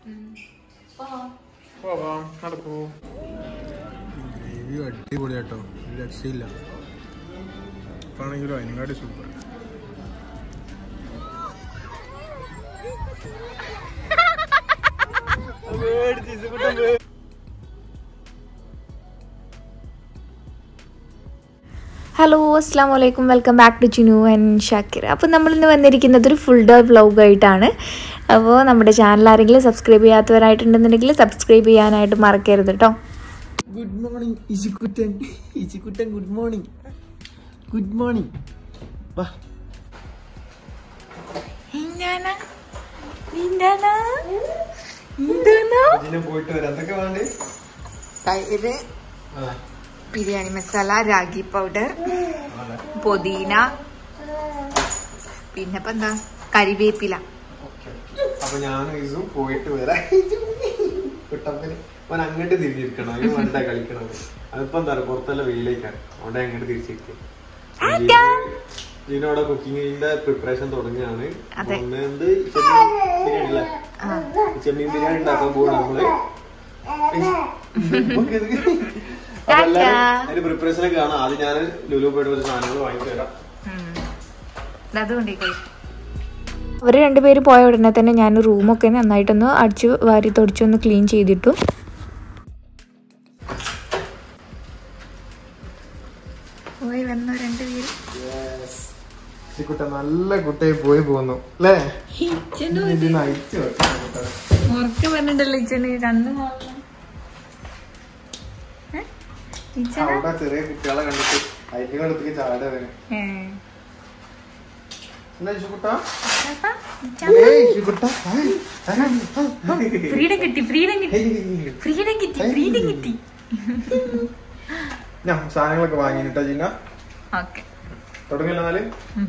പോവാം നടക്കൂ ഗ്രേവി അടിപൊളിയാട്ടോ ഒരു രക്ഷയില്ല ആണെങ്കിലും അതിനെക്കാട്ടി സൂപ്പർ ഹലോ അസ്സാം വലൈക്കും welcome back to Chinu and Shakir അപ്പോൾ നമ്മളിന്ന് വന്നിരിക്കുന്നത് ഒരു ഫുൾ ഡേ വ്ലോഗായിട്ടാണ് അപ്പോൾ നമ്മുടെ ചാനൽ ആരെങ്കിലും സബ്സ്ക്രൈബ് ചെയ്യാത്തവരായിട്ടുണ്ടെന്നുണ്ടെങ്കിൽ സബ്സ്ക്രൈബ് ചെയ്യാനായിട്ട് മറക്കരുത് കേട്ടോ good morning Ichikuttan Ichikuttan good morning good morning വാ ഇതിനെ പോയിട്ട് വരാം എന്തൊക്കെ വേണ്ടേ തൈര് ബിരിയാണി മസാല രാഗി പൗഡർ പുതിന പിന്നെ ഇപ്പം എന്താ കരിവേപ്പില അപ്പൊ ഞാൻ ഇസും പോയിട്ട് വരാം കുട്ടപ്പന് അവൻ അങ്ങോട്ട് തിരിഞ്ഞിരിക്കണം അതിന് വേണ്ട കളിക്കണം അതിപ്പോ എന്താ പറയുക പുറത്തല്ല വെയിലേക്കാണ് അവിടെ അങ്ങോട്ട് തിരിച്ചിരിക്കും ഇതിനോടെ കുക്കിങ്ങിന്റെ പ്രിപ്പറേഷൻ തുടങ്ങിയാണ് അതെ. ഒന്ന് എന്ത് ചെമ്മീൻ ബിരിയാണി അല്ലേ ചെമ്മീൻ ബിരിയാണി ഉണ്ടാക്കാൻ പോവാണ് നമ്മള് ഓക്കേ, ഇത് അപ്പൊ എല്ലാരും അതിന്റെ പ്രിപ്പറേഷൻ ഒക്കെ കാണാം ആദ്യം ഞാൻ ലുലു പോയിട്ട് കുറച്ച് സാധനങ്ങൾ വാങ്ങിച്ചു തരാം അതുകൊണ്ടേ അവർ രണ്ടുപേരും പോയ ഉടനെ തന്നെ ഞാൻ റൂമൊക്കെ നന്നായിട്ടൊന്ന് അടിച്ച് വാരി തുടച്ചൊന്ന് ക്ലീൻ ചെയ്തിട്ടു പോയി വന്നു രണ്ടുപേരും ഈ കുട്ട നല്ല കുട്ടയെ പോയി പോന്നു അല്ലേ ഇതിന് അയച്ചു വെക്കണം കുട്ടനെ. ഉറക്കെ പറഞ്ഞിട്ടല്ലോ ഇച്ചന് കണ്ണു കാണണം. ഏ? ഇച്ചന? അവിടെ ചെറിയ കുട്ടികളെ കണ്ടിട്ട് അതിന്റെ അടുത്തേക്ക് ചാട വരും ഏ. എന്നാ ഇഷുക്കുട്ട ഇച്ചപ്പ? ഇച്ച? ഏയ് ഇഷുക്കുട്ട ഹായ്. ഫ്രീഡം കിട്ടി ഫ്രീഡം കിട്ടി ഹേയ്. ഫ്രീഡം കിട്ടി ഫ്രീഡം കിട്ടി ഞാൻ സാധനങ്ങളൊക്കെ വാങ്ങിട്ടാ ജിന്ന ഓക്കെ തുടങ്ങില്ല എന്നാല് ഉം.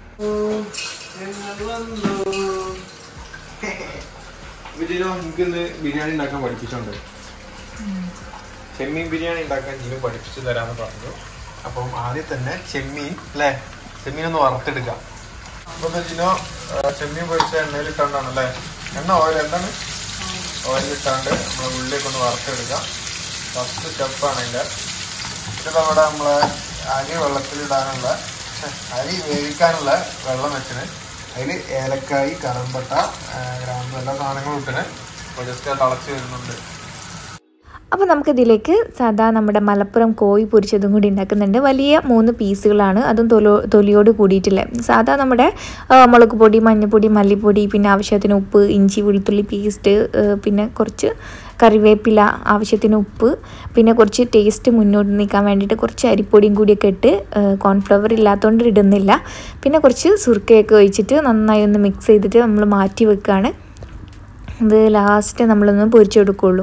ജിനോ എനിക്ക് ഇന്ന് ബിരിയാണി ഉണ്ടാക്കാൻ പഠിപ്പിച്ചോണ്ട് ചെമ്മീൻ ബിരിയാണി ഉണ്ടാക്കാൻ ജിനു പഠിപ്പിച്ചു തരാന്ന് പറഞ്ഞു അപ്പം ആദ്യം തന്നെ ചെമ്മീൻ അല്ലേ ചെമ്മീൻ ഒന്ന് വറുത്തെടുക്കാം അപ്പൊ ഇത് ജിനോ ആ, ചെമ്മീൻ പൊരിച്ച എണ്ണയിലിട്ടാണ്ടാണ് അല്ലേ എണ്ണ ഓയിൽ എന്താണ് ഓയിലിട്ടാണ്ട് നമ്മളെ ഉള്ളിലേക്ക് ഒന്ന് വറുത്തെടുക്കാം ഫസ്റ്റ് സ്റ്റെപ്പാണ് അതിന്റെ ഇത് നമ്മുടെ നമ്മളെ അരി വെള്ളത്തിലിടാനുള്ള ഛെ, അരി വേവിക്കാനുള്ള വെള്ളം വെച്ചിന് അതിൽ ഏലക്കായി കറമ്പട്ട ഗ്രാമ്പ് എല്ലാ സാധനങ്ങളും ഇട്ടിന് അപ്പോൾ ജസ്റ്റ് തിളച്ച് വരുന്നുണ്ട് അപ്പോൾ നമുക്കിതിലേക്ക് സാധാ നമ്മുടെ മലപ്പുറം കോഴി പൊരിച്ചതും കൂടി ഉണ്ടാക്കുന്നുണ്ട് വലിയ മൂന്ന് പീസുകളാണ് അതും തൊലോ തൊലിയോട് കൂടിയിട്ടില്ല സാധാ നമ്മുടെ ആ, മുളക് പൊടി മഞ്ഞൾപ്പൊടി മല്ലിപ്പൊടി പിന്നെ ആവശ്യത്തിന് ഉപ്പ് ഇഞ്ചി വെളുത്തുള്ളി പേസ്റ്റ് പിന്നെ കുറച്ച് കറിവേപ്പില ആവശ്യത്തിന് ഉപ്പ് പിന്നെ കുറച്ച് ടേസ്റ്റ് മുന്നോട്ട് നീക്കാൻ വേണ്ടിയിട്ട് കുറച്ച് അരിപ്പൊടിയും കൂടിയൊക്കെ ഇട്ട് കോൺഫ്ലവർ ഇല്ലാത്തതുകൊണ്ട് ഇടുന്നില്ല പിന്നെ കുറച്ച് സുർക്കയൊക്കെ ഒഴിച്ചിട്ട് നന്നായി ഒന്ന് മിക്സ് ചെയ്തിട്ട് നമ്മൾ മാറ്റി വെക്കുകയാണ് ഇത് ലാസ്റ്റ് നമ്മളൊന്ന് പൊരിച്ചെടുക്കുള്ളൂ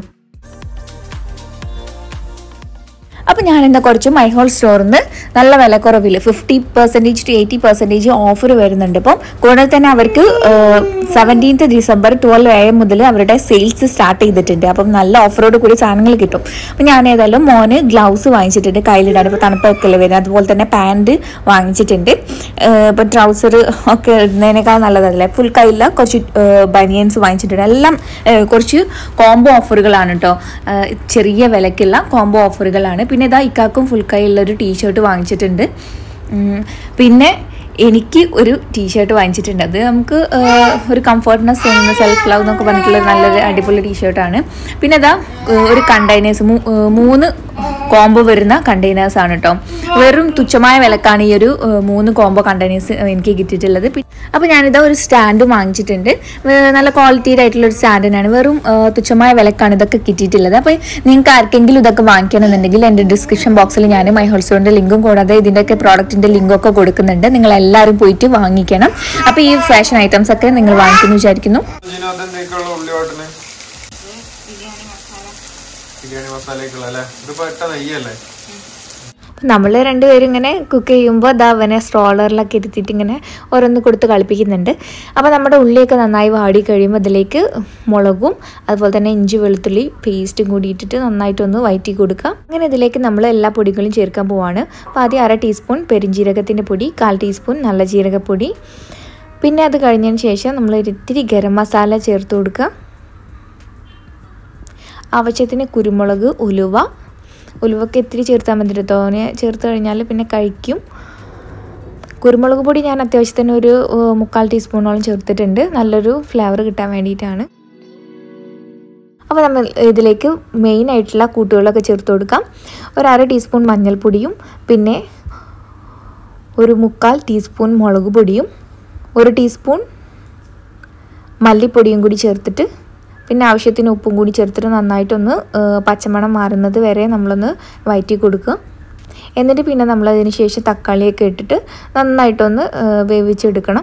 അപ്പോൾ ഞാനിന്ന് കുറച്ച് മൈഹോൾ സ്റ്റോറിൽ നിന്ന് നല്ല വിലക്കുറവിൽ fifty percentage to eighty percentage offer വരുന്നുണ്ട് അപ്പം കൂടാതെ തന്നെ അവർക്ക് seventeenth December twelve A M മുതൽ അവരുടെ സെയിൽസ് സ്റ്റാർട്ട് ചെയ്തിട്ടുണ്ട് അപ്പം നല്ല ഓഫറോട് കൂടി സാധനങ്ങൾ കിട്ടും അപ്പം ഞാൻ ഏതായാലും മോന് ഗ്ലൗസ് വാങ്ങിച്ചിട്ടുണ്ട് കയ്യിലിടാൻ ഇപ്പോൾ തണുപ്പൊക്കെ അല്ലേ വരുന്നത് അതുപോലെ തന്നെ പാൻറ് വാങ്ങിച്ചിട്ടുണ്ട് ഇപ്പം ട്രൗസർ ഒക്കെ ഇടുന്നതിനേക്കാൾ നല്ലതല്ലേ ഫുൾ കയ്യില്ല കുറച്ച് ബനിയൻസ് വാങ്ങിച്ചിട്ടുണ്ട് എല്ലാം ഏഹ്, കുറച്ച് കോംബോ ഓഫറുകളാണ് കേട്ടോ ഏഹ്, ചെറിയ വിലക്കുള്ള കോംബോ ഓഫറുകളാണ് പിന്നെ ഇതാ ഇക്കാക്കും ഫുൾ കൈയുള്ള ഒരു ടീഷർട്ട് വാങ്ങിച്ചിട്ടുണ്ട് ഉം, പിന്നെ എനിക്ക് ഒരു ടീഷർട്ട് വാങ്ങിച്ചിട്ടുണ്ട് അത് നമുക്ക് ഏഹ്, ഒരു കംഫർട്ട്നെസ് തോന്നുന്ന സെൽഫ് ലവ് എന്നൊക്കെ പറഞ്ഞിട്ടുള്ള നല്ലൊരു അടിപൊളി ടീഷർട്ടാണ് പിന്നെ ഇതാ ഏഹ്, ഒരു കണ്ടെയ്നേഴ്സ് മൂന്ന് കോംബോ വരുന്ന കണ്ടെയ്നേഴ്സ് ആണ് കേട്ടോ വെറും തുച്ഛമായ വിലക്കാണ് ഈ ഒരു ഏഹ്, മൂന്ന് കോംബോ കണ്ടെയ്നേഴ്സ് എനിക്ക് കിട്ടിയിട്ടുള്ളത് പി- അപ്പോൾ ഞാനിതാ ഒരു സ്റ്റാൻഡും വാങ്ങിച്ചിട്ടുണ്ട് ഏഹ്, നല്ല ക്വാളിറ്റിയുടെ ആയിട്ടുള്ള ഒരു സ്റ്റാൻഡ് തന്നെയാണ് വെറും ഏഹ്, തുച്ഛമായ വിലക്കാണ് ഇതൊക്കെ കിട്ടിയിട്ടുള്ളത് അപ്പോൾ നിങ്ങൾക്ക് ആർക്കെങ്കിലും ഇതൊക്കെ വാങ്ങിക്കണമെന്നുണ്ടെങ്കിൽ എൻ്റെ ഡിസ്ക്രിപ്ഷൻ ബോക്സിൽ ഞാൻ മൈ ഹോൾസ്റ്റോറിൻ്റെ ലിങ്കും കൂടാതെ ഇതിൻ്റെയൊക്കെ പ്രോഡക്റ്റിൻ്റെ ലിങ്കും ഒക്കെ കൊടുക്കുന്നുണ്ട് നിങ്ങൾ എല്ലാവരും പോയിട്ട് വാങ്ങിക്കണം അപ്പോൾ ഈ ഫാഷൻ ഐറ്റംസ് ഒക്കെ നിങ്ങൾ വാങ്ങിക്കുന്നു വിചാരിക്കുന്നു ജിനോ അതെന്തൊക്കെയുള്ള ഉള്ളി വാട്ടിന് ബിരിയാണി മസാലയൊക്കെയുള്ള അല്ലേ ഇതിപ്പോ ഇട്ട നെയ്യല്ലേ നമ്മൾ രണ്ടുപേരും ഇങ്ങനെ കുക്ക് ചെയ്യുമ്പോൾ അത് അവനെ സ്ട്രോളറിലൊക്കെ ഇരുത്തിയിട്ട് ഇങ്ങനെ ഓരോന്ന് കൊടുത്ത് കളിപ്പിക്കുന്നുണ്ട് അപ്പോൾ നമ്മുടെ ഉള്ളിയൊക്കെ നന്നായി വാടി കഴിയുമ്പോൾ അതിലേക്ക് മുളകും അതുപോലെ തന്നെ ഇഞ്ചി വെളുത്തുള്ളി പേസ്റ്റും കൂടി ഇട്ടിട്ട് നന്നായിട്ടൊന്ന് വയറ്റി കൊടുക്കുക അങ്ങനെ ഇതിലേക്ക് നമ്മൾ എല്ലാ പൊടികളും ചേർക്കാൻ പോവാണ് അപ്പോൾ ആദ്യം അര ടീസ്പൂൺ പെരിഞ്ജീരകത്തിൻ്റെ പൊടി കാൽ ടീസ്പൂൺ നല്ല ജീരകപ്പൊടി പിന്നെ അത് കഴിഞ്ഞതിന് ശേഷം നമ്മൾ ഒരു ഇത്തിരി ഗരം മസാല ചേർത്ത് കൊടുക്കുക ആവശ്യത്തിന് കുരുമുളക് ഉലുവ ഉലുവൊക്കെ ഇത്തിരി ചേർത്താൽ മതി തോനെ ചേർത്ത് കഴിഞ്ഞാൽ പിന്നെ കഴിക്കും കുരുമുളക് പൊടി ഞാൻ അത്യാവശ്യത്തിന് ഒരു ഏഹ്, മുക്കാൽ ടീസ്പൂണോളം ചേർത്തിട്ടുണ്ട് നല്ലൊരു ഫ്ലേവർ കിട്ടാൻ വേണ്ടിയിട്ടാണ് അപ്പോൾ നമ്മൾ ഇതിലേക്ക് മെയിൻ ആയിട്ടുള്ള കൂട്ടുകളൊക്കെ ചേർത്ത് കൊടുക്കാം ഒരു അര ടീസ്പൂൺ മഞ്ഞൾപ്പൊടിയും പിന്നെ ഒരു മുക്കാൽ ടീസ്പൂൺ മുളക് പൊടിയും ഒരു ടീസ്പൂൺ മല്ലിപ്പൊടിയും കൂടി ചേർത്തിട്ട് പിന്നെ ആവശ്യത്തിന് ഉപ്പും കൂടി ചേർത്തിട്ട് നന്നായിട്ടൊന്ന് ഏഹ്, പച്ചമണം മാറുന്നത് വരെ നമ്മളൊന്ന് വയറ്റി കൊടുക്കുക എന്നിട്ട് പിന്നെ നമ്മൾ അതിന് ശേഷം തക്കാളിയൊക്കെ ഇട്ടിട്ട് നന്നായിട്ടൊന്ന് ഏഹ്, വേവിച്ചെടുക്കണം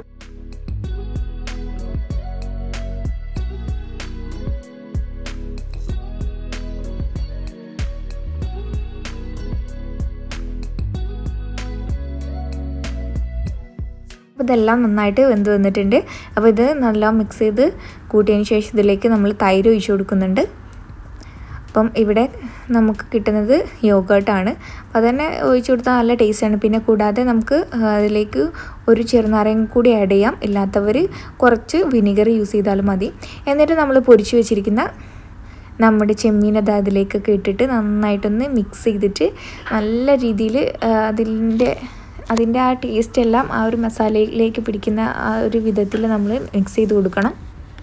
അപ്പോൾ ഇതെല്ലാം നന്നായിട്ട് വെന്ത് വന്നിട്ടുണ്ട് അപ്പോൾ ഇത് നല്ല മിക്സ് ചെയ്ത് കൂട്ടിയതിന് ശേഷം ഇതിലേക്ക് നമ്മൾ തൈര് ഒഴിച്ചു കൊടുക്കുന്നുണ്ട് അപ്പം ഇവിടെ നമുക്ക് കിട്ടുന്നത് യോഗേർട്ടാണ് അപ്പോൾ അതന്നെ ഒഴിച്ചു കൊടുത്താൽ നല്ല ടേസ്റ്റാണ് പിന്നെ കൂടാതെ നമുക്ക് ആ, അതിലേക്ക് ഒരു ചെറുനാരങ്ങ കൂടി ആഡ് ചെയ്യാം ഇല്ലാത്തവർ കുറച്ച് വിനിഗർ യൂസ് ചെയ്താലും മതി എന്നിട്ട് നമ്മൾ പൊരിച്ചു വെച്ചിരിക്കുന്ന നമ്മുടെ ചെമ്മീനത് അതിലേക്കൊക്കെ ഇട്ടിട്ട് നന്നായിട്ടൊന്ന് മിക്സ് ചെയ്തിട്ട് നല്ല രീതിയിൽ അതിൻ്റെ അതിൻ്റെ ആ ടേസ്റ്റ് എല്ലാം ആ ഒരു മസാലയിലേക്ക് പിടിക്കുന്ന ആ ഒരു വിധത്തിൽ നമ്മൾ മിക്സ് ചെയ്ത് കൊടുക്കണം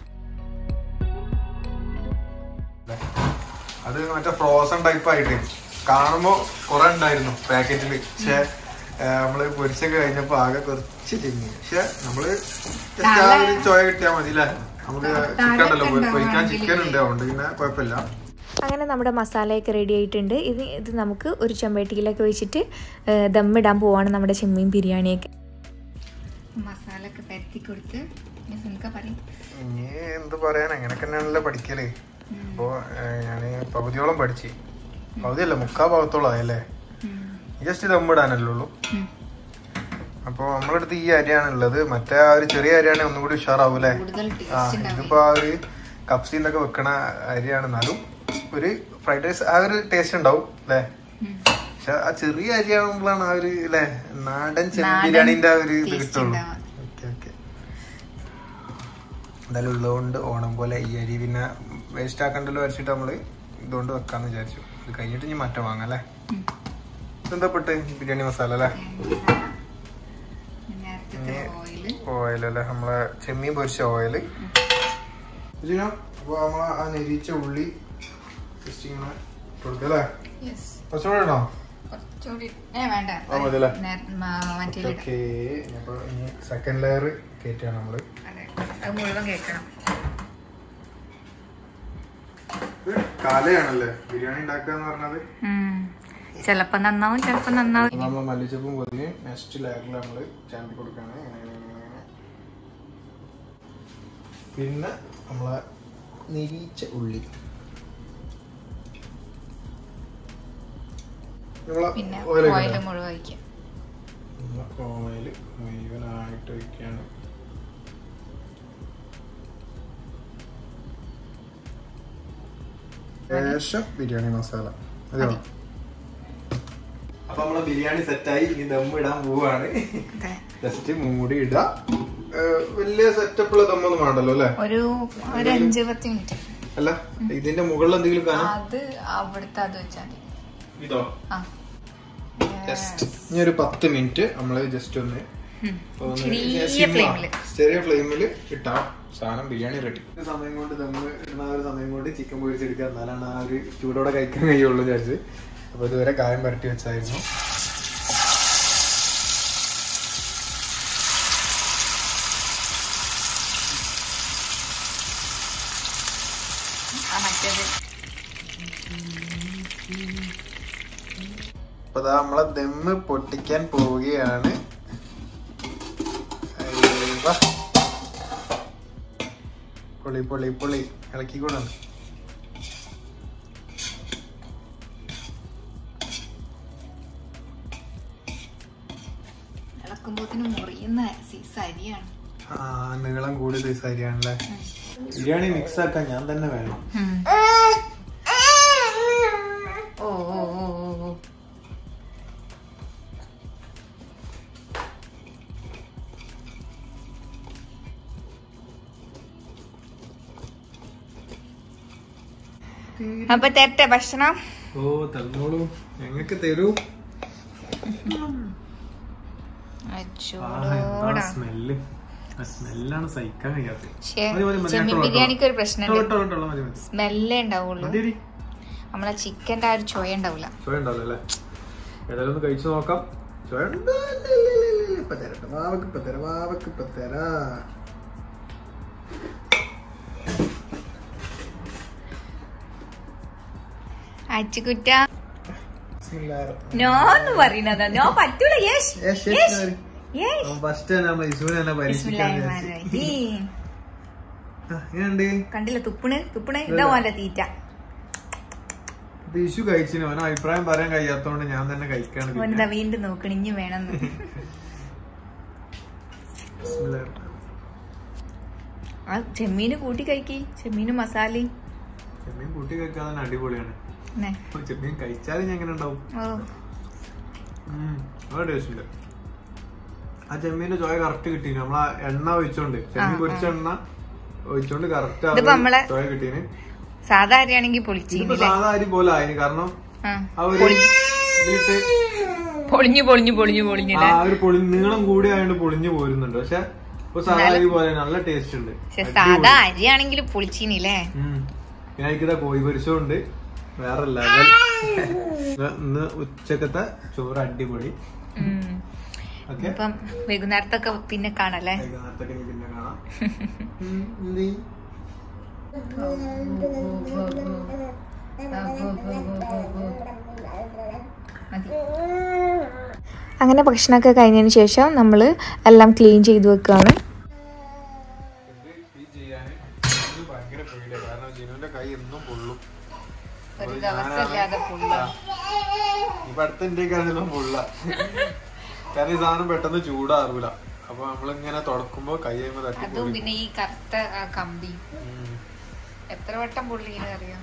അത് മറ്റേ ഫ്രോസൺ ടൈപ്പ് ആയിട്ട് കാണുമ്പോ കുറെ ഉണ്ടായിരുന്നു പാക്കറ്റിൽ പക്ഷെ നമ്മള് പൊരിച്ചൊക്കെ കഴിഞ്ഞപ്പോ ആകെ കുറച്ച് ചെങ്ങി പക്ഷെ നമ്മള് just ആ ഒരു ചോയ കിട്ടിയാ മതി അല്ലേ നമുക്ക് ചിക്കൻ ഉണ്ടല്ലോ പൊ- പൊരിക്കാൻ ചിക്കൻ ഉണ്ട് അതുകൊണ്ട് പിന്നെ കുഴപ്പമില്ല അങ്ങനെ നമ്മുടെ മസാലയൊക്കെ റെഡി ആയിട്ടുണ്ട് ഇത് ഇത് നമുക്ക് ഒരു ചെമ്പട്ടിയിലൊക്കെ വെച്ചിട്ട് ഏഹ്, ദമ്മിടാൻ പോവാണ് നമ്മുടെ ചെമ്മീൻ ബിരിയാണിയൊക്കെ മസാല ഒക്കെ പരത്തി കൊടുത്ത് നമുക്ക് പറയും ഇനി എന്ത് പറയാൻ അങ്ങനെയൊക്കെ തന്നെയാണല്ലോ പഠിക്കല് അപ്പോ ഞാന് പകുതിയോളം പഠിച്ച് പകുതിയല്ല മുക്കാ ഭാഗത്തോളം ആയല്ലേ ജസ്റ്റ് ദമ്മിടാനല്ലേ ഉള്ളൂ അപ്പൊ നമ്മളടുത്ത് ഈ അരിയാണ് ഉള്ളത് മറ്റേ ആ ഒരു ചെറിയ അരിയാണെങ്കിൽ ഒന്നും കൂടി ഉഷാറാവൂലേ കൂടുതൽ ആ ടേസ്റ്റ് ഇതിപ്പോ ആ ഒരു കപ്സിന്നൊക്കെ വെക്കണ അരിയാണ് എന്നാലും ഒരു ഫ്രൈഡ് റൈസ് ആ ഒരു ടേസ്റ്റ് ഉണ്ടാവും അല്ലേ പക്ഷെ ആ ചെറിയ അരിയാകുമ്പോഴാണ് ആ ഒരു അല്ലേ നാടൻ ചെമ്മീൻ ബിരിയാണിന്റെ ആ ഒരു ഇത് കിട്ടുള്ളൂ ഓക്കെ ഓക്കെ എന്തായാലും ഉള്ളതുകൊണ്ട് ഓണം പോലെ ഈ അരി പിന്നെ വേസ്റ്റ് ആക്കണ്ടല്ലോ വരച്ചിട്ട് നമ്മള് ഇതുകൊണ്ട് വെക്കാന്ന് വിചാരിച്ചു ഇത് കഴിഞ്ഞിട്ട് ഇനി മറ്റം വാങ്ങാം അല്ലേ ഇതെന്താ പെട്ട് ബിരിയാണി മസാല അല്ലേ നേരത്തെ ഓയില് ഓയിൽ അല്ലേ നമ്മളെ ചെമ്മീൻ പൊരിച്ച ഓയില് അപ്പൊ നമ്മളെ ആ നെരിച്ച ഉള്ളി ജസ്റ്റ് ഇങ്ങനെ കൊടുക്കല്ലേ യെസ് കുറച്ചുകൂടെ ഇടണോ കുറച്ചുകൂടി ഏ വേണ്ട ആ, മതിയല്ലേ? മറ്റേ ഓക്കെ അപ്പൊ ഇനി സെക്കൻഡ് ലെയർ കയറ്റാണ് നമ്മള് അതെ അത് മുഴുവൻ കേൾക്കണം ഇത് കലയാണല്ലേ ബിരിയാണി ഉണ്ടാക്കുക എന്ന് പറഞ്ഞത് ചിലപ്പോ നന്നാവും ചിലപ്പോ നന്നാവും അപ്പൊ നമ്മള് മല്ലിച്ചപ്പും പൊതിയും നെക്സ്റ്റ് ലെയറിൽ നമ്മള് ചാമ്പി കൊടുക്കാണ് ഇങ്ങനെ, ഇങ്ങനെ, ഇങ്ങനെ, ഇങ്ങനെ. പിന്നെ നമ്മളെ നിരീച്ച ഉള്ളി നമ്മളെ പിന്നെ oil ഒക്കെ ഓയില് ഇടാം. മുഴുവൻ ഒഴിക്കാം ഓയിൽ മുഴുവനായിട്ട് ഒഴിക്കുകയാണ് ശേഷം ബിരിയാണി മസാല അതെയോ അപ്പൊ നമ്മളെ ബിരിയാണി സെറ്റായി ഇനി ദം ഇടാൻ പോവാണ് അതെ ജസ്റ്റ് മൂടി ഇടുക ഏഹ് വലിയ സെറ്റപ്പുള്ള ദമ്മൊന്നും വേണ്ടല്ലോ അല്ലെ ഒരു ഒരു അഞ്ച് പത്ത് മിനിറ്റ് അല്ല ഇതിന്റെ മുകളിൽ എന്തെങ്കിലും കാണാം അത് അവിടുത്തെ അത് വെച്ചാൽ മതി ഇതോ ആ ജസ്റ്റ് ഇനി ഒരു പത്ത് മിനിറ്റ് നമ്മള് ജസ്റ്റ് ഒന്ന് ഉം. ഒന്ന് ചെറിയ സിമ്മ- ഫ്ലെയിമില് ചെറിയ ഫ്ലെയിമിൽ ഇട്ടാം സാധനം ബിരിയാണി റെഡി സമയം കൊണ്ട് ദമ്മ് ഇടുന്ന ആ ഒരു സമയം കൊണ്ട് ചിക്കൻ പൊരിച്ചെടുക്കുക എന്നാലാണ് ആ ഒരു ചൂടോടെ കഴിക്കാൻ കഴിയുള്ളൂ വിചാരിച്ച് അപ്പൊ ഇതുവരെ കായം പരട്ടി വെച്ചായിരുന്നു ആ മറ്റേത് അപ്പൊ ദാ നമ്മളെ ദമ്മ് പൊട്ടിക്കാൻ പോവുകയാണ് അയ്യേ, വാ. പൊളി പൊളി പൊളി ഇളക്കിക്കൂടാണ് ഇളക്കുമ്പോത്തിന് മുറിയുന്ന സീസ് അരിയാണ് ആ നീളം കൂടി സൈസ് അരിയാണല്ലേ ബിരിയാണി മിക്സ് ആക്കാൻ ഞാൻ തന്നെ വേണം ഓ ഓ ഓ ഓ ഓ അപ്പൊ തരട്ടെ ഭക്ഷണം ഓ തന്നോളൂ ഞങ്ങൾക്ക് തരൂ ചൂടോടാ സ്മെല്ല് സ്മെല്ലാണ് സഹിക്കാൻ കഴിയാത്തത് ശ്ശേ, മതി, മതി, മതി, ചെമ്മീൻ കേട്ടോ, ബിരിയാണിക്ക് ഒരു കേട്ടോ, പ്രശ്നമുണ്ട് കേട്ടോ, കേട്ടോ, മതി, മതി. സ്മെല്ലേ ഉണ്ടാവുള്ളൂ മതിയെടി. നമ്മളെ ചിക്കന്റെ ആ ഒരു ചോയ ഉണ്ടാവില്ല ചോയ ഉണ്ടാവില്ല അല്ലേ ഏതായാലും ഒന്ന് കഴിച്ചു നോക്കാം ചോയ ഉണ്ട്. ഇല്ല, ഇല്ല, ഇല്ല, ഇല്ല, ഇപ്പൊ തരാം. വാവക്ക് ഇപ്പൊ തരാം, വാവക്ക് ഇപ്പൊ തരാം. അച്ചുകുറ്റ ബിസ്മില്ലാഹിർ നോ എന്ന് പറയുന്നതാ നോ പറ്റൂല യേശ് യേശ്, യേശ്, യേശ്, sorry. യേശ്. അവൻ first തന്നെ നമ്മളെ ഇസുവിനെ തന്നെ പരീക്ഷിക്കാൻ വിചാരിച്ചു. ബിസ്മില്ലാഹിർറഹ്മാനിർറഹീം. ആ, എങ്ങനെയുണ്ട് കണ്ടില്ല തുപ്പണ് തുപ്പണ് ഇതാ ഓന്റെ തീറ്റ ഇത് ഇഷു കഴിച്ചിന് അവന് അഭിപ്രായം പറയാൻ കഴിയാത്തോണ്ട് ഞാൻ തന്നെ കഴിക്കാണ് പിന്നെ. ഓനെന്താ വീണ്ടും നോക്കണ് ഇനി വേണമെന്ന് ബിസ്മില്ലാഹിർ. ആ ചെമ്മീന് കൂട്ടി കഴിക്കി ചെമ്മീനും മസാലയും ചെമ്മീൻ കൂട്ടി കഴിക്കാൻ തന്നെ അടിപൊളിയാണ് ന്നെ. അപ്പൊ ചെമ്മീൻ കഴിച്ചാലും ഞാൻ എങ്ങനെ ഉണ്ടാവും ഓ ഉം, നല്ല ടേസ്റ്റ് ഉണ്ട് ആ ചെമ്മീന്റെ ചോയ കറക്റ്റ് കിട്ടീന് നമ്മളാ എണ്ണ ഒഴിച്ചോണ്ട് ചെമ്മീൻ ആ, പൊരിച്ച എണ്ണ ഒഴിച്ചോണ്ട് കറക്റ്റ് ഇതിപ്പോ നമ്മളെ- ചോയ കിട്ടീന് സാധാ അരിയാണെങ്കിൽ ഇതിപ്പോ പൊളിച്ചീനില്ലേ സാധാ അരി പോലെ ആയിന് കാരണം ആ ആ ഒരു ഇതിലിട്ട് പൊളിഞ്ഞു പൊളിഞ്ഞു പൊളിഞ്ഞു ആ പൊളിഞ്ഞില്ലേ ഒരു പൊളി നീളം കൂടി ആയതുകൊണ്ട് പൊളിഞ്ഞു പോരുന്നുണ്ട് പക്ഷെ ഇപ്പൊ സാധാ അരി പോലെ നല്ല ടേസ്റ്റ് ഉണ്ട് പക്ഷെ അടിപൊളി. സാധാ അരിയാണെങ്കിൽ പൊളിച്ചീനില്ലേ ഉം. പിന്നെ എനിക്കിതാ കോഴി പൊരിച്ചതും ഉണ്ട് വേറെ ലെവൽ ഇന്ന് ഉച്ചക്കത്തെ ചോറ് അടിപൊളി ഉം. ഓക്കെ ഇപ്പം വൈകുന്നേരത്തൊക്കെ പിന്നെ കാണല്ലേ വൈകുന്നേരത്തൊക്കെ ഇനി പിന്നെ കാണാം ഉം, എന്ത്? മതി അങ്ങനെ ഭക്ഷണമൊക്കെ കഴിഞ്ഞതിന് ശേഷം നമ്മൾ എല്ലാം ക്ലീൻ ചെയ്ത് വെക്കുകയാണ് ഇത് ഈ ചെയ്യാന് ഇത് ഭയങ്കര പേടിയാണ് കാരണം ജിനുവിന്റെ കൈ എന്നും പൊള്ളും ഒരു അപ്പോൾ ദിവസമില്ലാതെ ഞാനാണ് full. ആ. ഇപ്പൊ അടുത്ത എന്റെ കാര്യം പൊള്ള കാരണം ഈ സാധനം പെട്ടെന്ന് ചൂടാറൂല അപ്പൊ നമ്മളിങ്ങനെ തുടക്കുമ്പോ കൈ കഴിയുമ്പോ തട്ടി അതും പൊളിക്കും. പിന്നെ ഈ കറുത്ത ആ കമ്പി ഉം. എത്ര വട്ടം പൊള്ളിയെന്ന് അറിയാം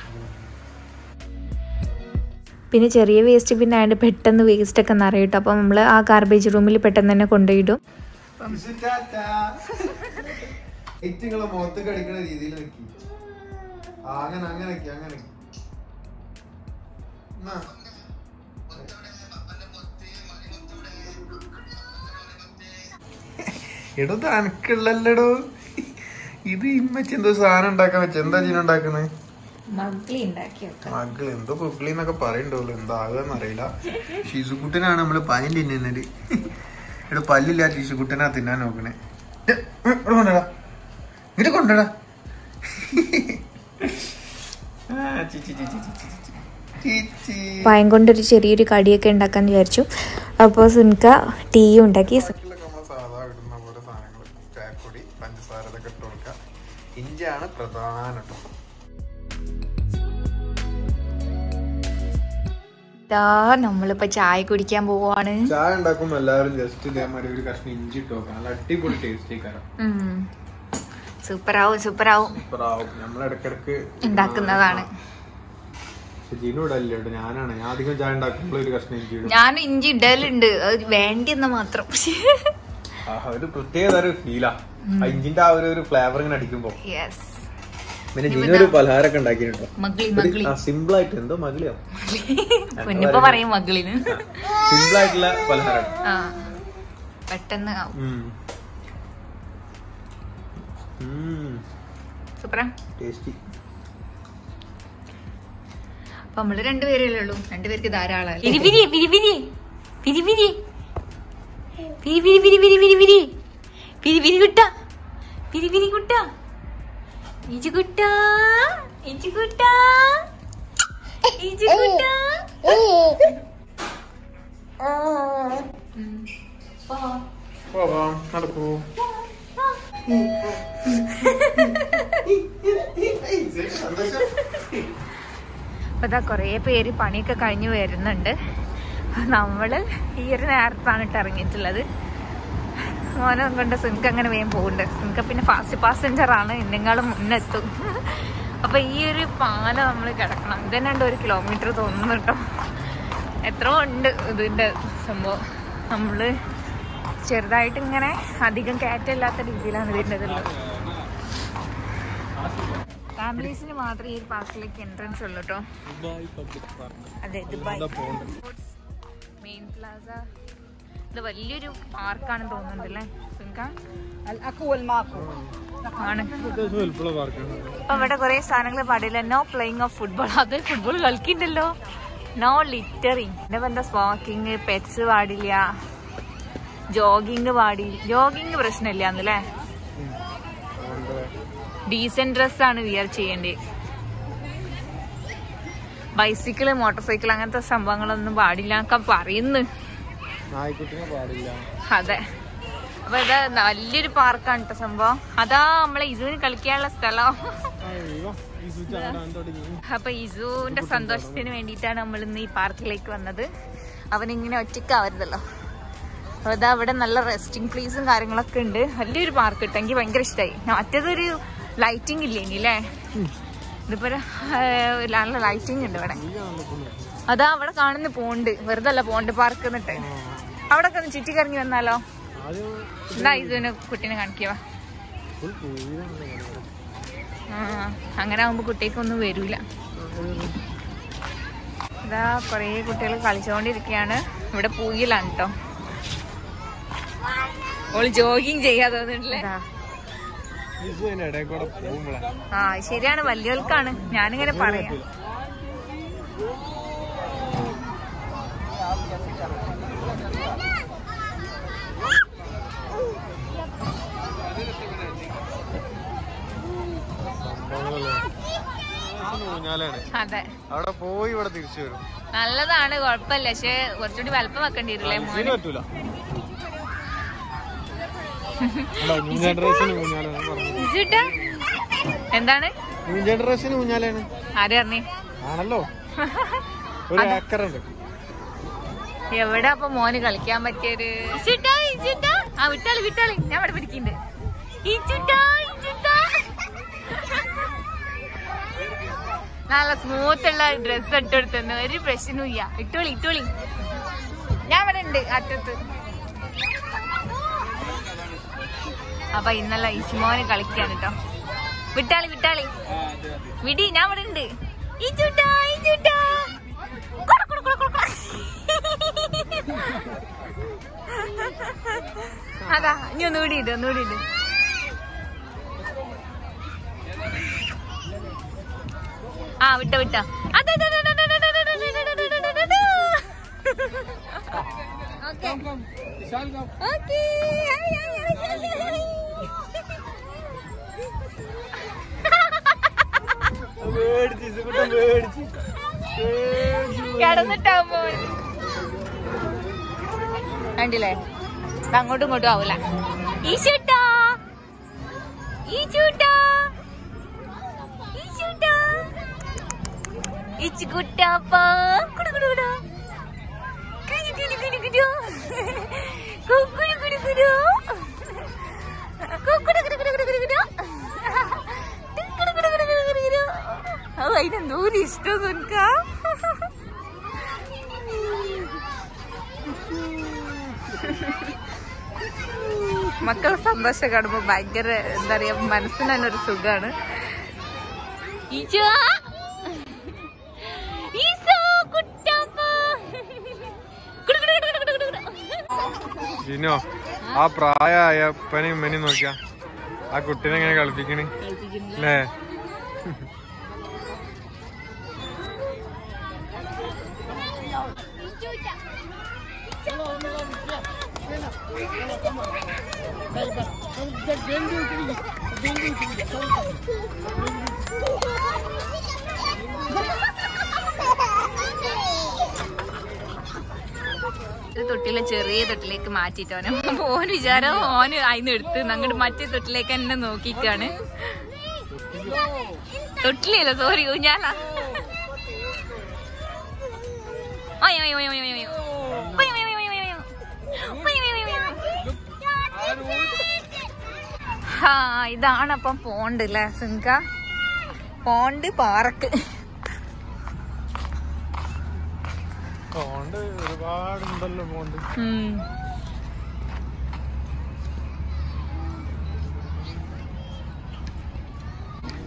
പിന്നെ ചെറിയ വേസ്റ്റ് പിന്നെ ആയതുകൊണ്ട് പെട്ടെന്ന് വേസ്റ്റ് ഒക്കെ നിറയിട്ടും അപ്പോൾ നമ്മൾ ആ ഗാർബേജ് റൂമിൽ പെട്ടെന്ന് തന്നെ കൊണ്ടുപോയിടും ഇസു ടാറ്റാ. ഇറ്റിങ്ങളെ മുഖത്ത് കടിക്കുന്ന രീതിയിൽ നിക്കി ആ, അങ്ങനെ അങ്ങനെ നിക്കി, അങ്ങനെ നിക്കി. എന്നാ. എടോ ഇത് അനക്കുള്ളല്ലടോ ഇത് ഇമ്മച്ച് എന്തോ സാധനം ഉണ്ടാക്കാൻ വെച്ച എന്താ ജീന ഉണ്ടാക്കുന്നത് മഗ്ലി ഉണ്ടാക്കി വെക്കാം മകള് എന്തോ പുക്കളി എന്നൊക്കെ പറയണ്ടുള്ളൂ എന്താകുമെന്ന് അറിയില്ല ഷിസുക്കുട്ടനാണ് നമ്മള് പനി തിന്നുന്നത് ഇവിടെ പല്ലില്ലാത്ത ഷിസുക്കുട്ടനാ തിന്നാൻ നോക്കണേ ഏ, ഇവിടെ കൊണ്ടടാ ഇങ്ങോട്ട് കൊണ്ടടാ ആ, ചി, ചി, ചി, ചി, ചി, ചി, ചി. ചി, ചി. പായം കൊണ്ടൊരു ചെറിയൊരു കടിയൊക്കെ ഉണ്ടാക്കാന്ന് വിചാരിച്ചു അപ്പോൾ സുൻക ടീയും ഉണ്ടാക്കി ബാക്കിയുള്ളതൊക്കെ നമ്മള് സാധാ ഇടുന്ന പോലെ സാധനങ്ങള് ചായപ്പൊടി പഞ്ചസാര ഇതൊക്കെ ഇട്ട് കൊടുക്കുക ഇഞ്ചിയാണ് പ്രധാനം ട്ടോ. ഇതാ നമ്മളിപ്പോ ചായ കുടിക്കാൻ പോവാണ് ചായ ഉണ്ടാക്കുമ്പോ എല്ലാവരും ജസ്റ്റ് ഇതേമാതിരി ഒരു കഷ്ണം ഇഞ്ചി ഇട്ട് നോക്കാം നല്ല അടിപൊളി ടേസ്റ്റ് കാരണം സൂപ്പറാവും സൂപ്പറാവും സൂപ്പറാവും നമ്മൾ ഇടക്കിടക്ക് ഉണ്ടാക്കുന്നതാണ് പക്ഷെ ജിനു ഇടല്ലേ കേട്ടോ ഞാനാണ് ഞാൻ അധികം ചായ ഉണ്ടാക്കുമ്പോൾ ഒരു കഷ്ണം ഇഞ്ചി ഇടും ഞാൻ ഇഞ്ചി ഇടലുണ്ട് അത് വേണ്ടിയെന്ന് മാത്രം ആഹാ, ഒരു പ്രത്യേക തരം ഫീലാ ആ ഇഞ്ചിന്റെ ആ ഒരു ഒരു ഫ്ലേവർ ഇങ്ങനെ അടിക്കുമ്പോ യെസ് പിന്നെ ജിനു ഒരു പലഹാരമൊക്കെ ഉണ്ടാക്കിയിട്ടുണ്ടോ മഗ്ലി മഗ്ലി സിമ്പിൾ ആയിട്ട് എന്തോ മകളിയോ കുഞ്ഞിപ്പോ പറയും മഗ്ലിന് സിമ്പിൾ ആയിട്ടുള്ള പലഹാരം ആ പെട്ടെന്ന് ആവും സൂപ്പറാ ടേസ്റ്റി അപ്പൊ നമ്മള് രണ്ടുപേരല്ലേ ഉള്ളൂ രണ്ടുപേർക്ക് ധാരാളം പിരി പിരി പിരി പിരി പിരി പിരി പിരി പിരി പിരി പിരി പിരി പിരി പിരി പിരി കുട്ട പിരി പിരി കുട്ട ഇജു കുട്ട ഇജു കുട്ട ഇജു കുട്ട പോവാം നടക്കൂ അപ്പൊ ഇതാ കുറേ പേര് പണിയൊക്കെ കഴിഞ്ഞ് വരുന്നുണ്ട് നമ്മള് ഈ ഒരു നേരത്താണ് ഇട്ട് ഇറങ്ങിയിട്ടുള്ളത് മോനെ കൊണ്ട് സിൻക്ക് അങ്ങനെ വേഗം പോകുന്നുണ്ട് സിൻക പിന്നെ ഫാസ്റ്റ് പാസഞ്ചർ ആണ് എന്നെക്കാളും മുന്നെത്തും അപ്പൊ ഈ ഒരു പാല നമ്മൾ കിടക്കണം ഇതന്നെ ഉണ്ട് ഒരു കിലോമീറ്റർ തോന്നുന്നു കേട്ടോ എത്രയോ ഉണ്ട് ഇതിന്റെ സംഭവം നമ്മള് ചെറുതായിട്ട് ഇങ്ങനെ അധികം കയറ്റമില്ലാത്ത രീതിയിലാണ് ഇതിൻ്റെ ഉള്ളത് ഫാമിലീസിന് മാത്രമേ ഈ പാർക്കിലേക്ക് എൻട്രൻസ് ഉള്ളൂ കേട്ടോ ദുബായ് പബ്ലിക് പാർക്ക് അതെ ദുബായ് എന്താ പോണ്ടത് മെയിൻ പ്ലാസ ഇത് വലിയൊരു പാർക്കാണെന്ന് തോന്നുന്നുണ്ടല്ലേ സുൻക? ആണ് അത്യാവശ്യം വലുപ്പമുള്ള പാർക്കാണ് അപ്പൊ ഇവിടെ കുറെ സാധനങ്ങൾ പാടില്ല നോ പ്ലേയിങ് ഓഫ് ഫുട്ബോൾ അത് ഫുട്ബോൾ കളിക്കണ്ടല്ലോ നോ ലിറ്ററിങ് എന്റെ എന്താ സ്വാക്കിങ് പെറ്റ്സ് പാടില്ല ജോഗിങ് പാടില്ല ജോഗിങ് പ്രശ്നമില്ല എന്നല്ലേ ഡീസന്റ് ഡ്രസ്സാണ് വിയർ ചെയ്യേണ്ടത് ബൈസിക്കിള് മോട്ടോർ സൈക്കിൾ അങ്ങനത്തെ സംഭവങ്ങളൊന്നും പാടില്ല എന്നൊക്കെ പറയുന്നു നായ്ക്കുട്ടിനെ പാടില്ല അതെ അപ്പൊ ഇതാ വലിയൊരു പാർക്കാണ് കേട്ടോ സംഭവം അതാ നമ്മളെ ഇസുവിന് കളിക്കാനുള്ള സ്ഥലം അയ്യോ, ഈ സ്വിച്ച് ആടാൻ തുടങ്ങി അപ്പൊ ഇസുവിന്റെ സന്തോഷത്തിന് വേണ്ടിയിട്ടാണ് നമ്മൾ ഇന്ന് ഈ പാർക്കിലേക്ക് വന്നത് അവനിങ്ങനെ ഒറ്റയ്ക്കാവരുതല്ലോ അപ്പൊ ഇതാ ഇവിടെ നല്ല റെസ്റ്റിംഗ് പ്ലേസും കാര്യങ്ങളൊക്കെ ഉണ്ട് വലിയൊരു പാർക്ക് കിട്ടും എനിക്ക് ഭയങ്കര ഇഷ്ടമായി മറ്റേതൊരു ലൈറ്റിംഗ് ഇല്ലേ ഇനി അല്ലേ ഇതിപ്പോ ഒരു, ആ, നല്ല ലൈറ്റിംഗ് ഉണ്ട് ഇവിടെ അതാ അവിടെ കാണുന്ന പോണ്ട് വെറുതെ അല്ല പോണ്ട് പാർക്ക് എന്നിട്ട് അവിടെ ഒക്കെ ഒന്ന് ചുറ്റിക്കറങ്ങി വന്നാലോ ആദ്യം എന്നാ ഇസുവിനെ കുട്ടീനെ കാണിക്കുക ഫുൾ പൂരാണ് ആ, അങ്ങനെ ആവുമ്പോ കുട്ടിക്കൊന്നും വരൂല ഇതാ കൊറേ കുട്ടികൾ കളിച്ചുകൊണ്ടിരിക്കുകയാണ് ഇവിടെ പൂയിലാണ് കേട്ടോ ഓള് ജോഗിങ് ചെയ്യാ തോന്നുന്നില്ലേ ഇസു അതിന്റെ ഇടയിൽ കൂടെ പോകുമ്പോളെ ആ ശരിയാണ് വലിയവർക്കാണ് ഞാനിങ്ങനെ പറയാം സംഭവങ്ങളല്ലേ ഇസു ഊഞ്ഞാലാണ് അതെ അവിടെ പോയി ഇവിടെ തിരിച്ചു വരും നല്ലതാണ് കുഴപ്പമില്ല പക്ഷെ കുറച്ചുകൂടി വലുപ്പം വെക്കേണ്ടി വരില്ലേ ഇതിന് മോന് പറ്റൂല ന്യൂ ജനറേഷൻ ഊഞ്ഞാലാണ് പറഞ്ഞത് ഇസുട്ടാ? എന്താണ് ന്യൂ ജനറേഷൻ ഊഞ്ഞാലാണ് ആരെ പറഞ്ഞേ ആണല്ലോ ഒരു ഏക്കറുണ്ട് എവിടെ അപ്പൊ മോന് കളിക്കാൻ പറ്റിയൊരു ഇച്ചുട്ടാ, ഇച്ചുട്ടാ. ആ വിട്ടാളി വിട്ടാളി ഞാൻ ഇവിടെ പിടിക്കുന്നുണ്ട് ഇച്ചുട്ടാ, ഇച്ചുട്ടാ. നല്ല സ്മൂത്ത് ഉള്ള ഡ്രസ് ഇട്ടെടുത്തു ഒരു പ്രശ്നവും ഇല്ല ഇട്ടോളി ഇട്ടോളി ഞാൻ ഇവിടെ ഉണ്ട് അറ്റത്ത് അപ്പൊ ഇന്നലെ ഇസ്മോന് കളിക്കാണ് കേട്ടോ വിട്ടാളി വിട്ടാളി വിടി ഞാൻ ഇവിടെ ഉണ്ട് ഇച്ചുട്ടാ, ഇച്ചുട്ടാ. കുട, കുട, കുട, കുട, കുട. അതാ ഇനി ഒന്നുകൂടി ഇട് ഒന്നുകൂടി ഇട് ആ വിട്ട വിട്ട അതെ അതെ, അതെ, അതെ, അതെ, അതെ, അതെ, അതെ, അതെ, അതെ, അതെ, അതെ. Okay. Okay. Hi, hi, hi, hi, hi. മേടിച്ച് ഇസുകുട്ടൻ മേടിച്ച് കിടന്നിട്ടാവുമ്പോ കണ്ടില്ലേ ഇത് അങ്ങോട്ടും ഇങ്ങോട്ടും ആവൂല ഈശൂട്ടാ ഈശൂട്ടാ ഈശൂട്ടാ ഇച്ചുകുട്ടാപ്പാ കുടുകുടുകുടാ കുടുകുടുകുടുകുടു. കുക്കുടുകുടുകുടു. കുക്കുടുകുടുകുടുകുടുകുടു. കുക്കുടുകുടുകുടുകുടുകുടു. ഓ അതിനെന്തോ ഒരു ഇഷ്ടം നിനക്കാ മക്കളെ സന്തോഷം കാണുമ്പോ ഭയങ്കര എന്താ പറയാ മനസ്സിന് തന്നെ ഒരു സുഖാണ് ഈച്ചോ. ഈസോ കുട്ടാപ്പ. കുടു കുടു കുടു കുടു കുടു കുടു. ജിനോ ആ പ്രായമായ അപ്പനെയും ഉമ്മനെയും നോക്കിയ ആ കുട്ടീനെ എങ്ങനെ കളിപ്പിക്കണ് അല്ലേ ഒരു തൊട്ടിലെ ചെറിയ തൊട്ടിലേക്ക് മാറ്റിട്ടോനെ ഓന് വിചാരം ഓന് അതിന് എടുത്ത് അങ്ങോട്ട് മറ്റേ തൊട്ടിലേക്ക് എന്നെ നോക്കിക്കാണ് തൊട്ടിലല്ല സോറി ഊഞ്ഞാല ഓയോ, ഓയോ, ഓയോ, ഓയോ, ഓയോ. ഓയോ, ഓയോ, ഓയോ, ഓയോ, ഓയോ. ഓയോ, ഓയോ, ഓയോ, ഓയോ. ആ ഇതാണ് അപ്പം പോണ്ട് അല്ലേ സിങ്ക പോണ്ട് പാർക്ക് പോണ്ട് ഒരുപാടുണ്ടല്ലോ പോണ്ട് ഉം.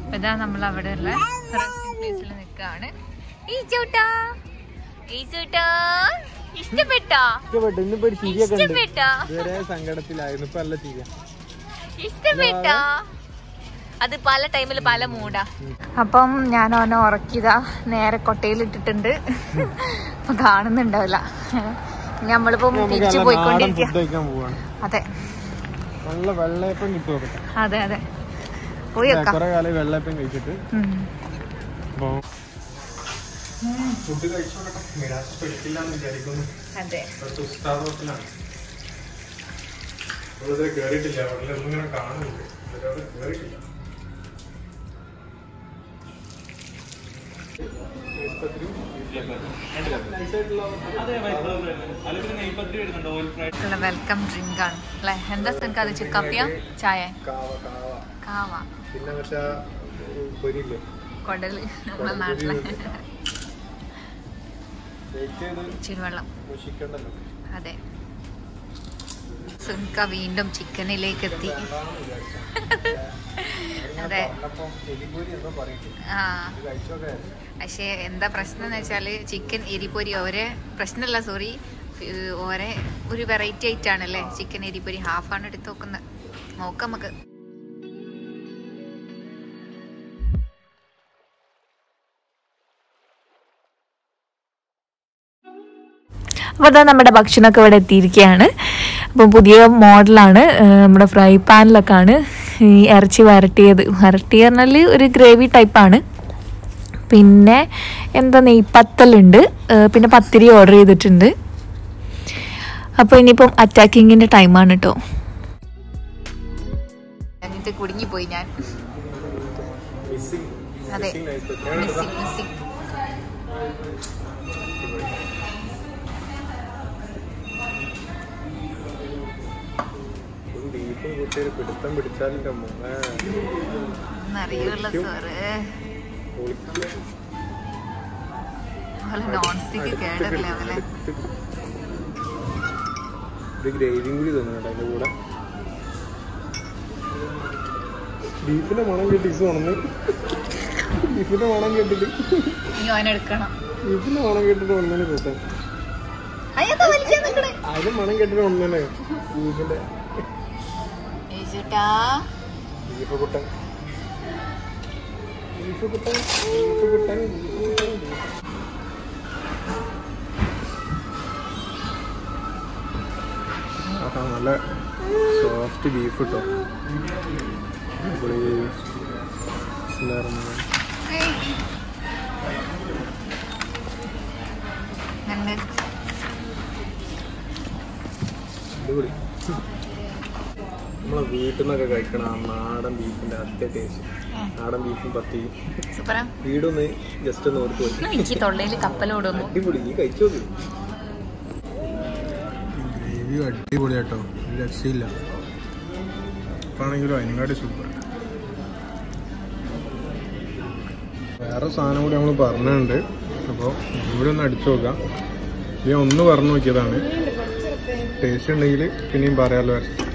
ഇതാ നമ്മൾ അവിടെ ഉള്ള റെസ്റ്റിംഗ് പ്ലേസിൽ നിൽക്കുകയാണ് ഈ ചൂട്ടാ ഈ ചൂട്ടാ ഇഷ്ടപ്പെട്ടോ ഇഷ്ടപ്പെട്ടു ഇന്നിപ്പോ ഒരു ചിരിയൊക്കെ ഉണ്ട് ഇഷ്ടപ്പെട്ടോ ഇതുവരെ സങ്കടത്തിലായിരുന്നു ഇപ്പൊ നല്ല ചിരിയ ഇഷ്ടപ്പെട്ടോ അത് പല ടൈമിൽ പല മൂടാ അപ്പം ഞാൻ അവനെ ഉറക്കിയതാ നേരെ കൊട്ടയിൽ ഇട്ടിട്ടുണ്ട് അപ്പൊ കാണുന്നുണ്ടാവില്ല നമ്മളിപ്പം തിരിച്ചു പോയിക്കൊണ്ടിരിക്കുക ഫുഡ് കഴിക്കാൻ പോവാണ് അതെ നല്ല വെള്ളയപ്പം കിട്ടുമോ അതെ അതെ പോയി വെക്കാം കുറെ കാലം വെള്ളയപ്പം കഴിച്ചിട്ട് ഉം. ഫുഡ് കഴിച്ചോട്ടെ മിരാസ് കഴിക്കില്ലാന്ന് വിചാരിക്കുന്നു അതെ ഇവിടുത്തെ ഉസ്താദ് ഹോട്ടലാണ് ഇവിടെ കേറിയിട്ടില്ല അവിടെ ഇങ്ങനെ കാണുന്നുണ്ട് ഇതുവരെ കേറിയിട്ടില്ല വെൽക്കം ഡ്രിങ്ക് ആണ് അല്ലെ എന്താ നിങ്ങൾക്ക് അത് ചുക്കാപ്പിയ ചായ കാവ കാവ കാവ പിന്നെ പക്ഷെ പൊരിയില്ലേ കൊടല് നമ്മളെ നാട്ടിലെ വെയിറ്റ് ചെയ്ത് ചുരുവെള്ളം മുഷിക്കണ്ടല്ലോ അതെ സുൻക വീണ്ടും ചിക്കനിലേക്ക് എത്തി അതെ പറഞ്ഞപ്പോ എലിപൊരി എന്തോ പറയില്ലേ ആ ഇത് കഴിച്ചോക്കെ പക്ഷേ എന്താ പ്രശ്നം എന്ന് വെച്ചാല് ചിക്കൻ എരിപ്പൊരി ഓരെ പ്രശ്നമല്ല സോറി ഓരെ ഒരു വെറൈറ്റി ആയിട്ടാണല്ലേ ചിക്കൻ എരിപ്പൊരി ഹാഫാണ് എടുത്ത് നോക്കുന്നത് നോക്കാം നമുക്ക് അപ്പോൾ അതാ നമ്മുടെ ഭക്ഷണമൊക്കെ ഇവിടെ എത്തിയിരിക്കുകയാണ് അപ്പോൾ പുതിയ മോഡലാണ് ഏഹ് നമ്മുടെ ഫ്രൈ പാനിലൊക്കെയാണ് ഈ ഇറച്ചി വരട്ടിയത് വരട്ടി പറഞ്ഞാൽ ഒരു ഗ്രേവി ടൈപ്പാണ് പിന്നെ എന്താ നെയ്പ്പത്തലുണ്ട് ഏഹ് പിന്നെ പത്തിരി ഓർഡർ ചെയ്തിട്ടുണ്ട് അപ്പോൾ ഇനിയിപ്പം അറ്റാക്കിങ്ങിൻ്റെ ടൈമാണ് കേട്ടോ എന്നിട്ട് കുടുങ്ങിപ്പോയി ഞാൻ മിസ്സിംഗ് അതെ മിസ്സിംഗ് മിസ്സിംഗ് ബീഫും കൂട്ടിയൊരു പിടുത്തം പിടിച്ചാലിന്റെ മോളെ എന്നറിയുള്ള സാറ് നോൺ സ്റ്റിക്ക് കേടല്ലേ അവലെ ഒരു ഗ്രേവിയും കൂടി തോന്നുന്നുണ്ട് അതിന്റെ കൂടെ ബീഫിന്റെ മണം കേട്ട് ഇത് ഉണന്ന് ബീഫിന്റെ മണം കേട്ടിട്ട് ഇനി അവനെടുക്കണം ബീഫിന്റെ മണം കേട്ടിട്ട് ഒന്നിനെ കൂട്ടാൻ അയ്യതാ വലിക്കാൻ നിക്കണേ അതിന്റെ മണം കേട്ടിട്ട് ഒന്നിനെ ബീഫിന്റെ യേശുട്ടാ beef Kuttan beef Kuttan beef Kuttan beef Kuttan beef ആഹാ നല്ല സോഫ്റ്റ് ബീഫ് കിട്ടോ നല്ല അടിപൊളി നമ്മളെ വീട്ടിൽ നിന്നൊക്കെ കഴിക്കണ ആ നാടൻ ബീഫിന്റെ അതേ ടേസ്റ്റ് നാടൻ ബീഫും പത്തി സൂപ്പറാ വീടൊന്ന് ജസ്റ്റ് ഒന്ന് ഓർത്ത് പോയി എനിക്ക് തൊള്ളയിൽ കപ്പലോടുന്നു അടിപൊളി നീ കഴിച്ചു നോക്ക് ഗ്രേവി അടിപൊളി കേട്ടോ ഒരു രക്ഷയില്ല ഇപ്പാണെങ്കിലും അതിനെക്കാട്ടി സൂപ്പർ വേറെ സാധനം കൂടി നമ്മൾ പറഞ്ഞിട്ടുണ്ട് അപ്പോൾ ഇവിടെ ഒന്ന് അടിച്ചു നോക്കാം ഞാൻ ഒന്ന് പറഞ്ഞു നോക്കിയതാണ് ടേസ്റ്റ് ഉണ്ടെങ്കിൽ പിന്നെയും പറയാമല്ലോ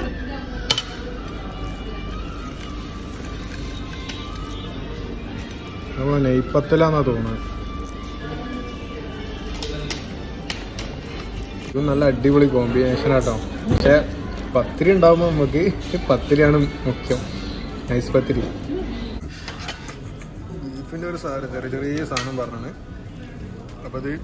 നമ്മൾ നെയ്പ്പത്തലാന്നാ തോന്നുന്നത് ഇത് നല്ല അടിപൊളി കോമ്പിനേഷൻ ആട്ടോ പക്ഷെ പത്തിരി ഉണ്ടാവുമ്പോൾ നമുക്ക് പത്തിരിയാണ് മുഖ്യം നൈസ് പത്തിരി ബീഫിന്റെ ഒരു സാധനം ചെറിയ ചെറിയ സാധനം പറഞ്ഞാണ് അപ്പൊ ഇത്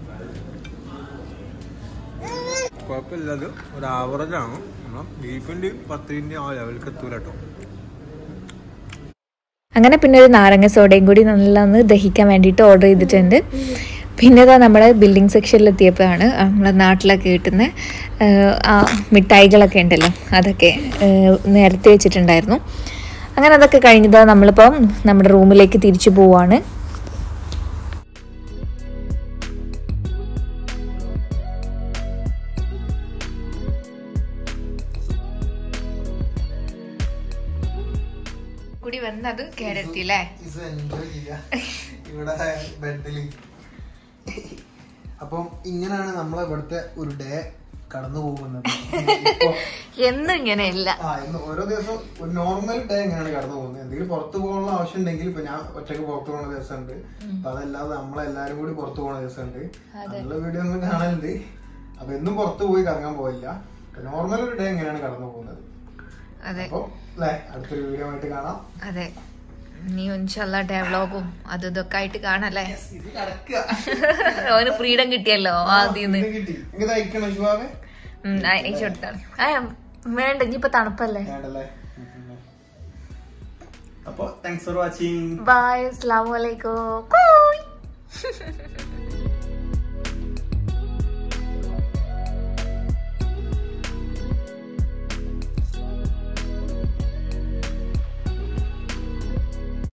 കുഴപ്പമില്ലത് ഒരു ആവറേജ് ആണ് എന്നാൽ ബീഫിന്റെ പത്തിരിന്റെ ആ ലെവലിലേക്ക് എത്തൂല കേട്ടോ അങ്ങനെ പിന്നെ ഒരു നാരങ്ങ സോഡയും കൂടി നല്ല ഒന്ന് ദഹിക്കാൻ വേണ്ടിയിട്ട് ഓർഡർ ചെയ്തിട്ടുണ്ട് പിന്നെ ഇതാ നമ്മുടെ ബിൽഡിംഗ് സെക്ഷനിൽ എത്തിയപ്പോഴാണ് നമ്മളെ നാട്ടിലൊക്കെ കിട്ടുന്ന ഏഹ്, ആ മിഠായികളൊക്കെ ഉണ്ടല്ലോ അതൊക്കെ ഏഹ്, നിരത്തി വെച്ചിട്ടുണ്ടായിരുന്നു അങ്ങനെ അതൊക്കെ കഴിഞ്ഞതാ നമ്മളിപ്പം നമ്മുടെ റൂമിലേക്ക് തിരിച്ചു പോവാണ് കൂടി വന്നത് കേടെത്തില്ലേ ഇത് എൻജോയ് ചെയ്യാ ഇവിടെ ബെഡിൽ അപ്പം ഇങ്ങനെയാണ് നമ്മളെ ഇവിടുത്തെ ഒരു ഡേ കടന്നു പോകുന്നത് ഇപ്പൊ എന്നും ഇങ്ങനെയല്ല ആ ഇന്ന് ഓരോ ദിവസം ഒരു നോർമൽ ഡേ എങ്ങനെയാണ് കടന്നു പോകുന്നത് എന്തെങ്കിലും പുറത്തു പോകാനുള്ള ആവശ്യം ഉണ്ടെങ്കിൽ ഇപ്പൊ ഞാൻ ഒറ്റക്ക് പുറത്തു പോകുന്ന ദിവസമുണ്ട് അപ്പൊ അതല്ലാതെ നമ്മളെല്ലാരും കൂടി പുറത്തു പോകുന്ന ദിവസമുണ്ട് അതിനുള്ള വീഡിയോ ഒന്നും കാണലുണ്ട് അപ്പൊ എന്നും പുറത്തു പോയി കറങ്ങാൻ പോയില്ല നോർമൽ ഒരു ഡേ എങ്ങനെയാണ് കടന്നു പോകുന്നത് അതെ അപ്പൊ അല്ലെ അടുത്തൊരു വീഡിയോ ആയിട്ട് കാണാം അതെ നീ ഇൻഷല്ല ഡെവലപ്പും അതും ഇതൊക്കെ ആയിട്ട് കാണല്ലേ ഇത് കിടക്കുക അവന് ഫ്രീഡം കിട്ടിയല്ലോ ആദ്യം ഇത് കിട്ടി എനിക്ക് തയ്ക്കണം ശുഭാവേ അയച്ചു കൊടുത്താണ് ആ വേണ്ട ഇനിയിപ്പൊ തണുപ്പല്ലേ വേണ്ടല്ലേ അപ്പൊ താങ്ക്സ് ഫോർ വാച്ചിങ് ബൈ അസ്ലാമലൈക്കും